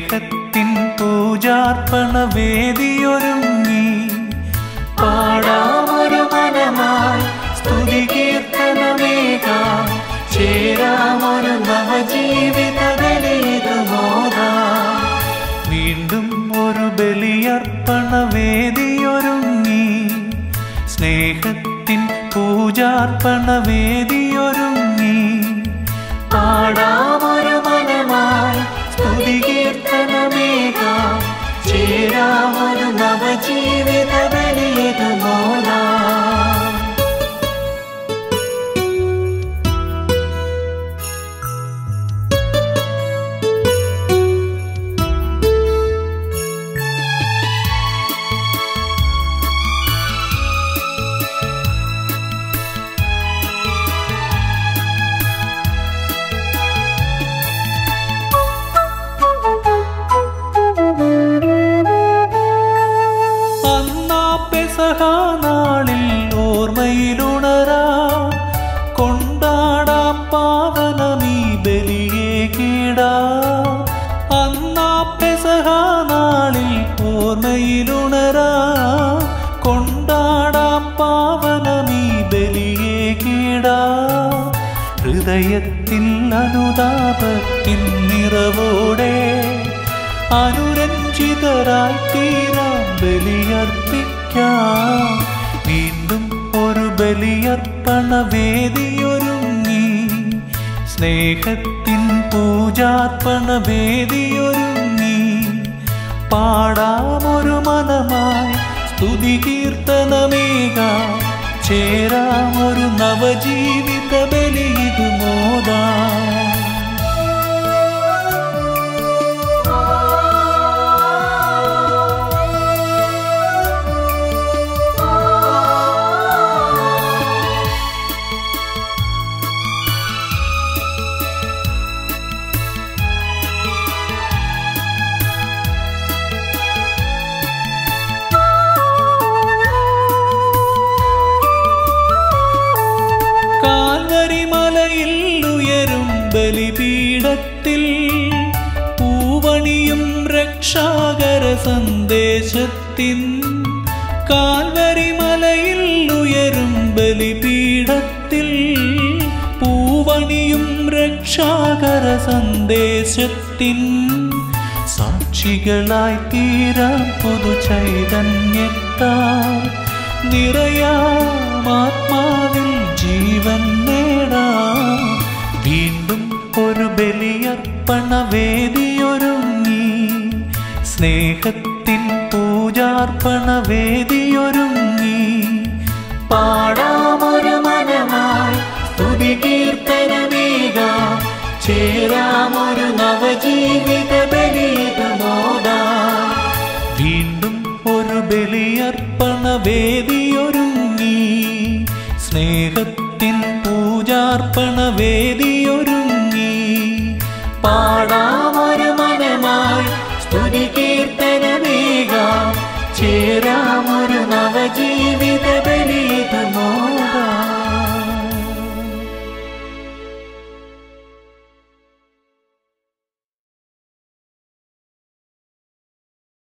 സ്നേഹത്തിൻ പൂജാർപ്പണ വേദിയൊരുങ്ങി പാടാമൊരു മനമായി സ്തുതി കീർത്തനമേകാം ചേരാമൊരു നവജീവിത ബലിയിതുമോദാം വീണ്ടും ഒരു ബലിയർപ്പണ വേദിയൊരുങ്ങി സ്നേഹത്തിൻ പൂജാർപ്പണ വേദിയൊരുങ്ങി പാടാമൊരു മനമായി സ്തുതി കീർത്തനമേകാം ചേരാമൊരു നവജീവിത ബലിയിതുമോദാം അന്നാ പെസഹ നാളിൽ ഓർമ്മയിലുണരാ കൊണ്ടാടാം പാവനമീ ബലിയെ കീടാ അന്നാ പെസഹ നാളിൽ ഓർമ്മയിലുണരാ കൊണ്ടാടാം പാവനമീ ബലിയെ കീടാ ഹൃദയത്തിൽ അനുതാപത്തിൻ നിറവോടെ അനുരഞ്ജിതരായി തീരാം ബലിയർപ്പിക്കാം വീണ്ടും ഒരു ബലിയർപ്പണ വേദിയൊരുങ്ങി സ്നേഹത്തിൻ പൂജാർപ്പണ വേദിയൊരുങ്ങി പാടാമൊരു മനമായി സ്തുതി കീർത്തനമേകാം ചേരാമൊരു നവജീവിത ബലിയിതു മോദാം കാൽവരി മലയിൽ ഉയരും ബലിപീഠത്തിൽ പൂവണിയും രക്ഷാകര സന്ദേശത്തിൻ കാൽവരി മലയിൽ ഉയരും ബലിപീഠത്തിൽ പൂവണിയും രക്ഷാകര സന്ദേശത്തിൻ സാക്ഷികളായി തീരാം പുതു ചൈതന്യത്താൽ നിറയാം ആത്മാവിൽ ജീവൻ നേടാം വീണ്ടും ഒരു ബലിയർപ്പണ വേദിയൊരുങ്ങി സ്നേഹത്തിൻ പൂജാർപ്പണ വേദിയൊരുങ്ങി പാടാമൊരു മനമായി സ്തുതി കീർത്തനമേകാം ചേരാമൊരു നവജീവിത ബലിതമോദാം വീണ്ടും ഒരു ബലിയർപ്പണ വേദിയൊരുങ്ങി സ്നേഹത്തിൻ പൂജാർപ്പണ വേദിയൊരുങ്ങി പാടാമൊരു മനമായി സ്തുതി കീർത്തനമേകാം